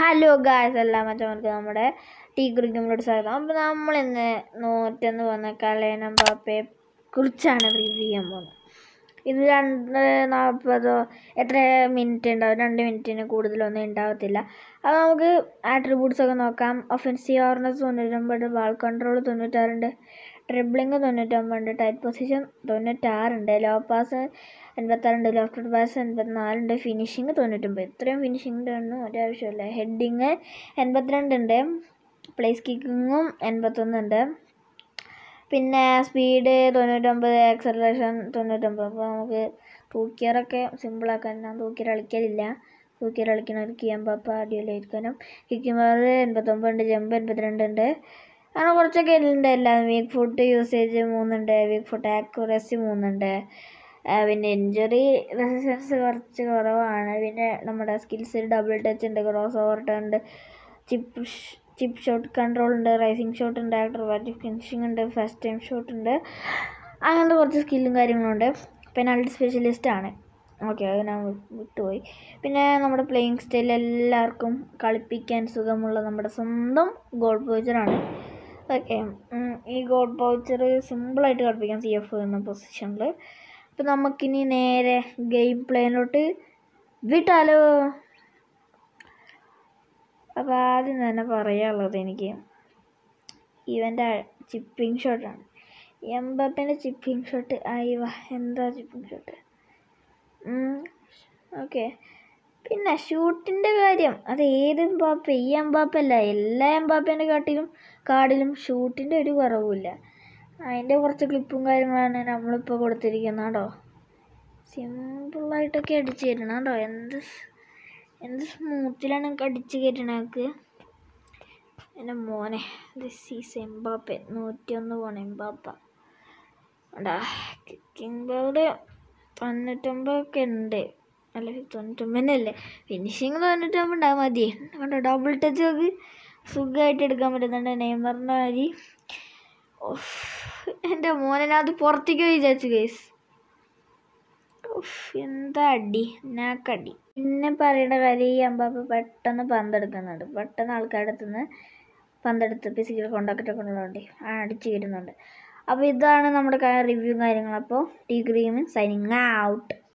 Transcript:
hello guys എല്ലാം മറ്റവർക്ക് നമ്മുടെ tea കുറിക്കുമ്പോഴോട് സ്വാഗതം അപ്പോൾ നമ്മൾ ഇന്ന് നൂറ്റെന്ന് പോകുന്ന കളയൻ എംബാപ്പയെ കുറിച്ചാണ് റിവ്യൂ ചെയ്യാൻ പോകുന്നത് ഇത് രണ്ട് നാൽപ്പതോ എത്ര മിനിറ്റ് ഉണ്ടാവും രണ്ട് മിനിറ്റിന് കൂടുതലൊന്നും ഉണ്ടാവത്തില്ല അപ്പോൾ നമുക്ക് ആട്രിബ്യൂട്ട്സ് ഒക്കെ നോക്കാം ഒഫൻസീവ് അവർനെസ് തൊണ്ണൂറ്റൊമ്പത് ബാൾ കൺട്രോൾ തൊണ്ണൂറ്റാറുണ്ട് ഡ്രിബ്ലിംഗ് തൊണ്ണൂറ്റൊമ്പതുണ്ട് ടൈറ്റ് പൊസിഷൻ തൊണ്ണൂറ്റാറുണ്ട് ലോ പാസ് എൺപത്താറുണ്ട് ലോഫ്റ്റഡ് പാസ് എൺപത്തിനാലുണ്ട് ഫിനിഷിങ് തൊണ്ണൂറ്റൊമ്പത് ഇത്രയും ഫിനിഷിങ്ങിൻ്റെ ഒന്നും ഒരാവശ്യമില്ല ഹെഡിങ് എൺപത്തിരണ്ടുണ്ട് പ്ലേസ് കിക്കിങ്ങും എൺപത്തൊന്നുണ്ട് പിന്നെ സ്പീഡ് തൊണ്ണൂറ്റൊമ്പത് ആക്സലറേഷൻ തൊണ്ണൂറ്റൊമ്പത് അപ്പോൾ നമുക്ക് തൂക്കിയറൊക്കെ സിമ്പിളാക്കാൻ ഞാൻ തൂക്കിയർ കളിക്കലില്ല തൂക്കിയർ കളിക്കണവർക്ക് എംബാപ്പ അടിപൊളിയായിരിക്കാനും കിക്കിംഗ് പവർ എൺപത്തൊമ്പത് ഉണ്ട് ജമ്പ് എൺപത്തിരണ്ട് ഉണ്ട് അങ്ങനെ കുറച്ചൊക്കെ ഉണ്ട് എല്ലാം വീക്ക് ഫുട്ട് യൂസേജ് മൂന്നുണ്ട് വീക്ക് ഫുട്ട് ആക്യുറസി മൂന്നുണ്ട് ആ, പിന്നെ ഇഞ്ചുറി റെസിസ്റ്റൻസ് കുറച്ച് കുറവാണ് പിന്നെ നമ്മുടെ സ്കിൽസ് ഡബിൾ ടച്ച് ഉണ്ട് ക്രോസ് ഓവർ ഉണ്ട് ചിപ്പ് ചിപ്പ് ഷോട്ട് കൺട്രോൾ ഉണ്ട് റൈസിങ് ഷോട്ട് ഉണ്ട് ആക്രോബാറ്റിക് ഫിനിഷിംഗ് ഉണ്ട് ഫസ്റ്റ് ടൈം ഷോട്ട് ഉണ്ട് അങ്ങനത്തെ കുറച്ച് സ്കില്ലും കാര്യങ്ങളും ഉണ്ട് പെനാൽറ്റി സ്പെഷ്യലിസ്റ്റ് ആണ് ഓക്കെ അത് ഞാൻ വി- വിട്ടുപോയി പിന്നെ നമ്മുടെ പ്ലേയിങ് സ്റ്റൈൽ എല്ലാവർക്കും കളിപ്പിക്കാൻ സുഖമുള്ള നമ്മുടെ സ്വന്തം ഗോൾ പോയിച്ചറാണ് ഓക്കെ ഈ ഗോൾ പൗച്ചർ സിമ്പിളായിട്ട് കളിപ്പിക്കാം സി എഫ് എന്ന പൊസിഷനിൽ അപ്പോൾ നമുക്കിനി നേരെ ഗെയിം പ്ലേയിലോട്ട് വിട്ടാലോ അപ്പോൾ ആദ്യം തന്നെ പറയാനുള്ളത് എനിക്ക് ഇവൻ്റെ ചിപ്പിംഗ് ഷോട്ടാണ് എംബപ്പൻ്റെ ചിപ്പിംഗ് ഷോട്ട് അയ്യ എന്താ ചിപ്പിംഗ് ഷോട്ട് ഓക്കെ പിന്നെ ഷൂട്ടിൻ്റെ കാര്യം അത് ഏത് എംബാപ്പ ഈ എംബാപ്പല്ല എല്ലാ എംബാപ്പേൻ്റെ കാട്ടിലും കാർഡിലും ഷൂട്ടിൻ്റെ ഒരു കുറവുമില്ല അതിൻ്റെ കുറച്ച് ക്ലിപ്പും കാര്യങ്ങളാണ് നമ്മളിപ്പോൾ കൊടുത്തിരിക്കുന്നത് കേട്ടോ സിമ്പിളായിട്ടൊക്കെ അടിച്ച് തരണം കേട്ടോ എന്ത് സ്- എന്ത് സ്മൂത്തിലാണ് അടിച്ച് കയറ്റണക്ക് എൻ്റെ മോനെ ദിസ് ഈസ് എംബാപ്പെ നൂറ്റിയൊന്ന് പോണ എംബാപ്പ എടാ കിക്കിംഗ് പവർ തൊണ്ണൂറ്റൊമ്പതൊക്കെ ഉണ്ട് അല്ല തൊണ്ണൂറ്റൊമ്പതിനല്ലേ ഫിനിഷിങ് തൊണ്ണൂറ്റൊമ്പത് ഉണ്ടാകും മതി കണ്ടോ ഡബിൾ ടച്ച് ഒക്കെ സുഖമായിട്ട് എടുക്കാൻ പറ്റുന്നുണ്ട് നെയ്മറിൻ്റെ മാതിരി ഓഫ് എൻ്റെ മോനെ ഞാൻ അത് പുറത്തേക്ക് പോയി വിചാരിച്ചു ഗൈസ് ഉഫ്, എന്താ അടി നാക്കടി പിന്നെ പറയേണ്ട കാര്യം ഈ അമ്പാപ്പ പെട്ടെന്ന് പന്തെടുക്കുന്നുണ്ട് പെട്ടെന്ന് ആൾക്കാരുടെ അടുത്ത് നിന്ന് പന്തെടുത്ത് ഫിസിക്കൽ കോണ്ടാക്റ്റ് ഒക്കെ ഉള്ളതുകൊണ്ട് അടിച്ച് കയറ്റുന്നുണ്ട് അപ്പോൾ ഇതാണ് നമ്മുടെ റിവ്യൂ കാര്യങ്ങൾ അപ്പോൾ ടീ ക്രീം സൈനിങ് ഔട്ട്